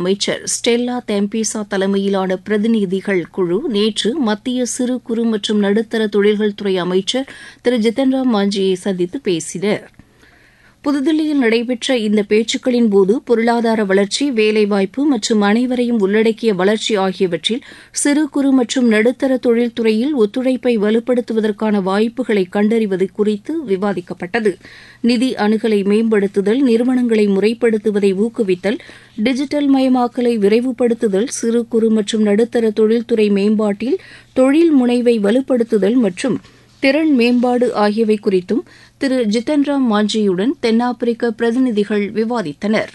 அமைச்சர் ஸ்டெல்லா தெம்பிசா தலைமையிலான பிரதிநிதிகள் குழு நேற்று மத்திய சிறு குறு மற்றும் நடுத்தர தொழில்கள் துறை அமைச்சர் திரு ஜித்தன் ராம் மாஞ்சியை சந்தித்து பேசினர் புதுதில்லியில் நடைபெற்ற இந்த பேச்சுக்களின் போது பொருளாதார வளர்ச்சி வேலைவாய்ப்பு மற்றும் அனைவரையும் உள்ளடக்கிய வளர்ச்சி ஆகியவற்றில் சிறு குறு மற்றும் நடுத்தர தொழில்துறையில் ஒத்துழைப்பை வலுப்படுத்துவதற்கான வாய்ப்புகளை கண்டறிவது குறித்து விவாதிக்கப்பட்டது நிதி அணுகலை மேம்படுத்துதல் நிறுவனங்களை முறைப்படுத்துவதை ஊக்குவித்தல் டிஜிட்டல் மயமாக்கலை விரைவுபடுத்துதல் சிறு குறு மற்றும் நடுத்தர தொழில்துறை மேம்பாட்டில் தொழில் முனைவை வலுப்படுத்துதல் மற்றும் திறன் மேம்பாடு ஆகியவை குறித்தும் திரு ஜித்தன் ராம் மாஞ்சியுடன் தென்னாப்பிரிக்க பிரதிநிதிகள் விவாதித்தனர்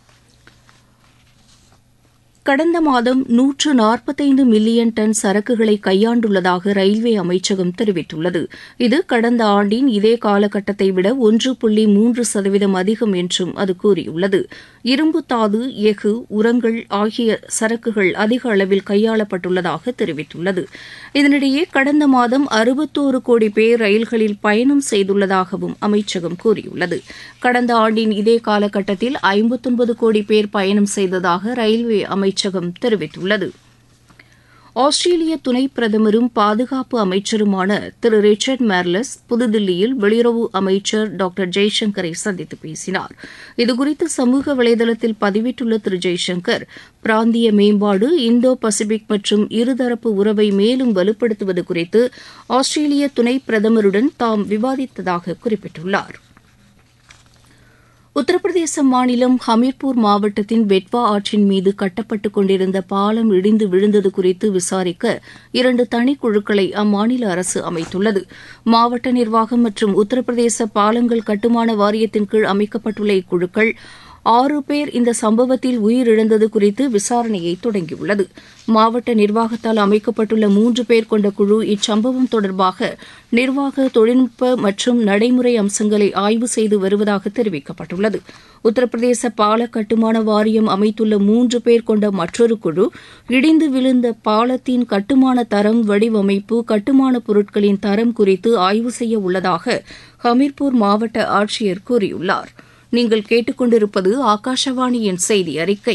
கடந்த மாதம் நூற்று நாற்பத்தைந்து மில்லியன் டன் சரக்குகளை கையாண்டுள்ளதாக ரயில்வே அமைச்சகம் தெரிவித்துள்ளது இது கடந்த ஆண்டின் இதே காலகட்டத்தை விட ஒன்று புள்ளி மூன்று சதவீதம் அதிகம் என்றும் அது கூறியுள்ளது இரும்பு தாது எஃகு உரங்கள் ஆகிய சரக்குகள் அதிக அளவில் கையாளப்பட்டுள்ளதாக தெரிவித்துள்ளது இதனிடையே கடந்த மாதம் அறுபத்தோரு கோடி பேர் ரயில்களில் பயணம் செய்துள்ளதாகவும் அமைச்சகம் கூறியுள்ளது கடந்த ஆண்டின் இதே காலகட்டத்தில் ஐம்பத்தொன்பது கோடி பேர் பயணம் செய்ததாக ரயில்வே அமைச்சகம் தெரிவித்துள்ளது ஆஸ்திரேலிய துணை பிரதமரும் பாதுகாப்பு அமைச்சருமான திரு ரிச்சர்ட் மேர்லஸ் புதுதில்லியில் வெளியுறவு அமைச்சர் டாக்டர் ஜெய்சங்கரை சந்தித்து பேசினார் இதுகுறித்து சமூக வலைதளத்தில் பதிவிட்டுள்ள திரு ஜெய்சங்கர் பிராந்திய மேம்பாடு இந்தோ பசிபிக் மற்றும் இருதரப்பு உறவை மேலும் வலுப்படுத்துவது குறித்து ஆஸ்திரேலிய துணை பிரதமருடன் தாம் விவாதித்ததாக குறிப்பிட்டுள்ளாா் உத்தரப்பிரதேச மாநிலம் ஹமீர்பூர் மாவட்டத்தின் பெட்வா ஆற்றின் மீது கட்டப்பட்டுக் கொண்டிருந்த பாலம் இடிந்து விழுந்தது குறித்து விசாரிக்க இரண்டு தனிக்குழுக்களை அம்மாநில அரசு அமைத்துள்ளது மாவட்ட நிர்வாகம் மற்றும் உத்தரப்பிரதேச பாலங்கள் கட்டுமான வாரியத்தின் கீழ் அமைக்கப்பட்டுள்ள இக்குழுக்கள் ஆறு பேர் இந்த சம்பவத்தில் உயிரிழந்தது குறித்து விசாரணையை தொடங்கியுள்ளது மாவட்ட நிர்வாகத்தால் அமைக்கப்பட்டுள்ள மூன்று பேர் கொண்ட குழு இச்சம்பவம் தொடர்பாக நிர்வாக தொழில்நுட்ப மற்றும் நடைமுறை அம்சங்களை ஆய்வு செய்து வருவதாக தெரிவிக்கப்பட்டுள்ளது உத்தரப்பிரதேச பால கட்டுமான வாரியம் அமைத்துள்ள மூன்று பேர் கொண்ட மற்றொரு குழு இடிந்து விழுந்த பாலத்தின் கட்டுமான தரம் வடிவமைப்பு கட்டுமான பொருட்களின் தரம் குறித்து ஆய்வு செய்ய உள்ளதாக ஹமீர்பூர் மாவட்ட ஆட்சியர் கூறியுள்ளார் நீங்கள் கேட்டுக்கொண்டிருப்பது ஆகாஷவாணியின் செய்தி அறிக்கை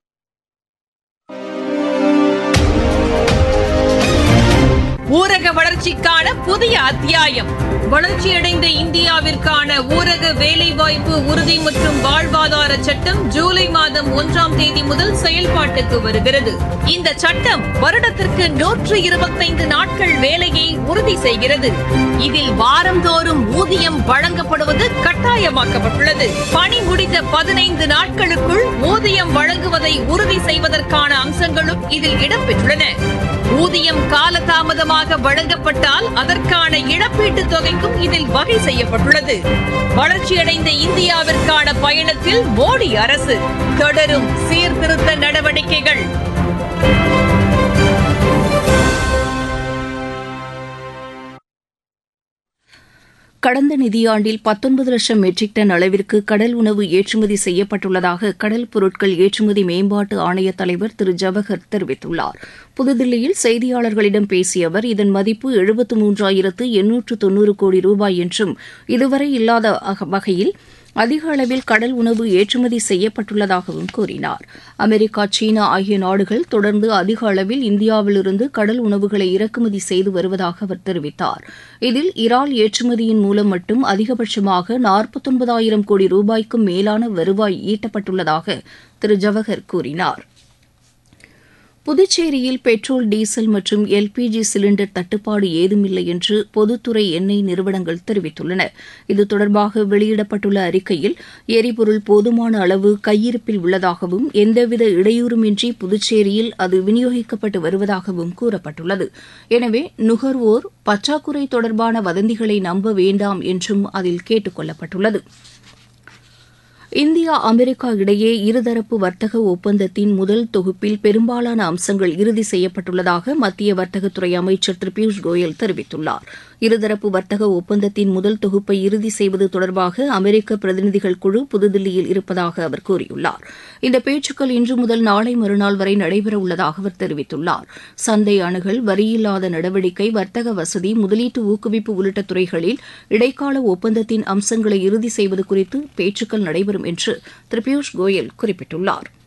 ஊரக வளர்ச்சிக்கான புதிய அத்தியாயம் வளர்ச்சியடைந்த இந்தியாவிற்கான ஊரக வேலைவாய்ப்பு உறுதி மற்றும் வாழ்வாதார சட்டம் ஜூலை மாதம் ஒன்றாம் தேதி முதல் செயல்பாட்டுக்கு வருகிறது இந்த சட்டம் வருடத்திற்கு நூற்று இருபத்தைந்து நாட்கள் வேலையை உறுதி செய்கிறது இதில் வாரந்தோறும் ஊதியம் வழங்கப்படுவது கட்டாயமாக்கப்பட்டுள்ளது பணி முடிந்த பதினைந்து நாட்களுக்குள் ஊதியம் வழங்குவதை உறுதி செய்வதற்கான அம்சங்களும் இதில் இடம்பெற்றுள்ளன ஊதியம் காலதாமதமாக வழங்கப்பட்டால் அதற்கான இழப்பீட்டுத் தொகைக்கும் இதில் வகை செய்யப்பட்டுள்ளது வளர்ச்சியடைந்த இந்தியாவிற்கான பயணத்தில் மோடி அரசு தொடரும் சீர்திருத்த நடவடிக்கைகள் கடந்த நிதியாண்டில் பத்தொன்பது லட்சம் மெட்ரிக் டன் அளவிற்கு கடல் உணவு ஏற்றுமதி செய்யப்பட்டுள்ளதாக கடல் பொருட்கள் ஏற்றுமதி மேம்பாட்டு ஆணைய தலைவர் திரு ஜவஹர் தெரிவித்துள்ளார் புதுதில்லியில் செய்தியாளர்களிடம் பேசிய அவர் இதன் மதிப்பு எழுபத்து மூன்றாயிரத்து எண்ணூற்று தொன்னூறு கோடி ரூபாய் என்றும் இதுவரை இல்லாத வகையில் அதிக அளவில் கடல் உணவு ஏற்றுமதி செய்யப்பட்டுள்ளதாகவும் கூறினார் அமெரிக்கா சீனா ஆகிய நாடுகள் தொடர்ந்து அதிக அளவில் இந்தியாவிலிருந்து கடல் உணவுகளை இறக்குமதி செய்து வருவதாக அவர் தெரிவித்தார் இதில் இறால் ஏற்றுமதியின் மூலம் மட்டும் அதிகபட்சமாக நாற்பத்தொன்பதாயிரம் கோடி ரூபாய்க்கும் மேலான வருவாய் ஈட்டப்பட்டுள்ளதாக திரு ஜவஹர் கூறினார் புதுச்சேரியில் பெட்ரோல் டீசல் மற்றும் எல்பிஜி சிலிண்டர் தட்டுப்பாடு ஏதுமில்லை என்று பொதுத்துறை எண்ணெய் நிறுவனங்கள் தெரிவித்துள்ளன இது தொடர்பாக வெளியிடப்பட்டுள்ள அறிக்கையில் எரிபொருள் போதுமான அளவு கையிருப்பில் உள்ளதாகவும் எந்தவித இடையூறுமின்றி புதுச்சேரியில் அது விநியோகிக்கப்பட்டு வருவதாகவும் கூறப்பட்டுள்ளது எனவே நுகர்வோர் பற்றாக்குறை தொடர்பான வதந்திகளை நம்ப வேண்டாம் என்றும் அதில் கேட்டுக் கொள்ளப்பட்டுள்ளது இந்தியா அமெரிக்கா இடையே இருதரப்பு வர்த்தக ஒப்பந்தத்தின் முதல் தொகுப்பில் பெரும்பாலான அம்சங்கள் இறுதி செய்யப்பட்டுள்ளதாக மத்திய வர்த்தகத்துறை அமைச்சர் திரு பியூஷ் கோயல் தெரிவித்துள்ளார் இருதரப்பு வர்த்தக ஒப்பந்தத்தின் முதல் தொகுப்பை இறுதி செய்வது தொடர்பாக அமெரிக்க பிரதிநிதிகள் குழு புதுதில்லியில் இருப்பதாக அவர் கூறியுள்ளார் இந்த பேச்சுக்கள் இன்று முதல் நாளை மறுநாள் வரை நடைபெறவுள்ளதாக அவர் தெரிவித்துள்ளார் சந்தை அணுகல் வரியில்லாத நடவடிக்கை வர்த்தக வசதி முதலீட்டு ஊக்குவிப்பு உள்ளிட்ட துறைகளில் இடைக்கால ஒப்பந்தத்தின் அம்சங்களை இறுதி செய்வது குறித்து பேச்சுக்கள் நடைபெறும் என்று திரு பியூஷ் கோயல் குறிப்பிட்டுள்ளாா்